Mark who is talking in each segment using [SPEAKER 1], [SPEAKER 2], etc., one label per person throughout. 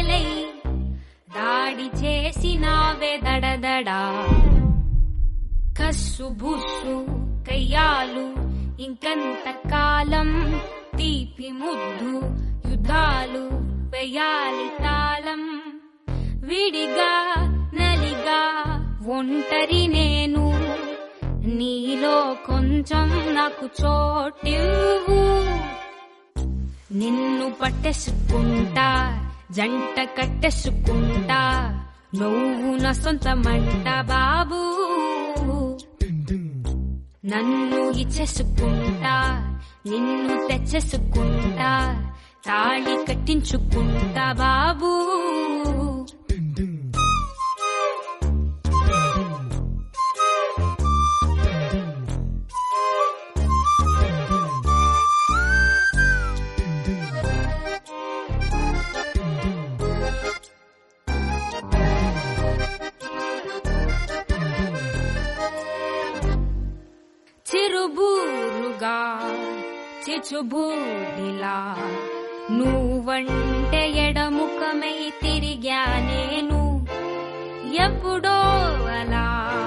[SPEAKER 1] మొదలై దాడి చేసినావే దడదడా కస్సు బుస్సు కయ్యాలు ఇంకంత కాలం తీపి ముద్దు యుద్ధాలు వేయాలి తాళం విడిగా నలిగా ఒంటరి నేను నీలో కొంచెం నాకు చోటివ్వు నిన్ను పట్టేసుకుంటా జంట కట్టేసుకుంటా నువ్వు నా సొంతమంట బాబు నన్ను ఇచ్చేసుకుంటా నిన్ను తెచ్చేసుకుంటా తాళి కట్టించుకుంటా బాబు చిరుబూరుగా చిచుబూడిలా నువ్వంటే ఎడముఖమై తిరిగా నేను ఎప్పుడో అలా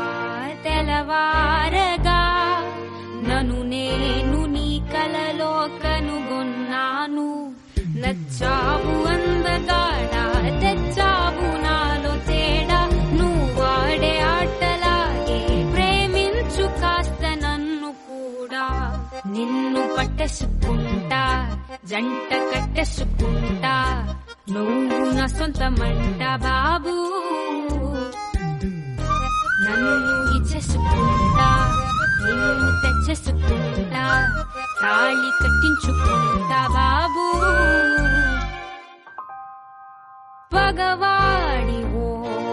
[SPEAKER 1] తెలవారగా నన్ను నేను నీ కలలో కనుగొన్నాను నచ్చావు అందగాడా తెచ్చావు నాలో తేడా నువ్వు వాడే ఆటలాగే ప్రేమించు కాస్త నన్ను కూడా నిన్ను పట్టేసుకుంటా జంట కట్టేసుకుంటా నువ్వు నా సొంతమంట బాబు నన్ను ఇచ్చేసుకుంటా నిన్ను తెచ్చేసుకుంటా తాళి కట్టించుకుంటా బాబు పగవాడివో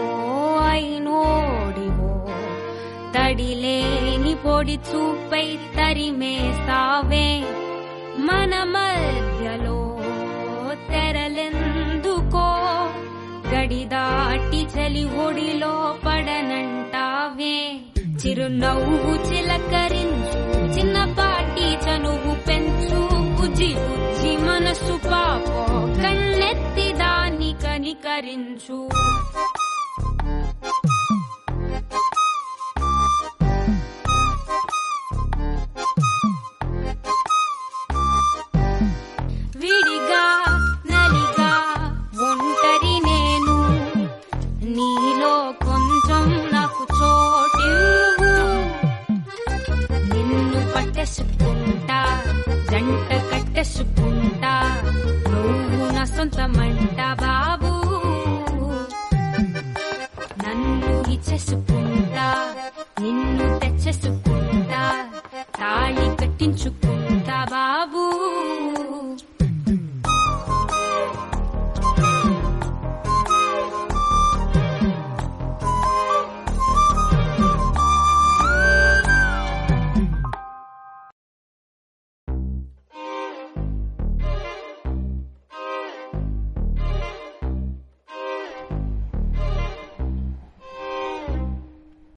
[SPEAKER 1] అయినోడివో తడిలేని పొడి చూపై తరిమేస్తావే మన మధ్యలో తెరలెందుకో గడి దాటి చలి ఒడిలో పడనంటావే చిరునవ్వు చిలకరించు చిన్నపాటి చనువు పెంచు బుజ్జి బుజ్జి మనసు పాపో కన్నెత్తి దాన్ని కనికరించు విడిగా నలిగా ఒంటరి నేను నీలో కొంచెం నాకు చోటివ్వు నిన్ను పట్టేసుకుంటా జంట కట్టేసుకుంటా నువ్వు నా సొంతమంట బాబు నన్ను ఇచ్చేసుకుంటా నిన్ను తెచ్చేసుకుంటా తాళి కట్టించుకుంటా బాబు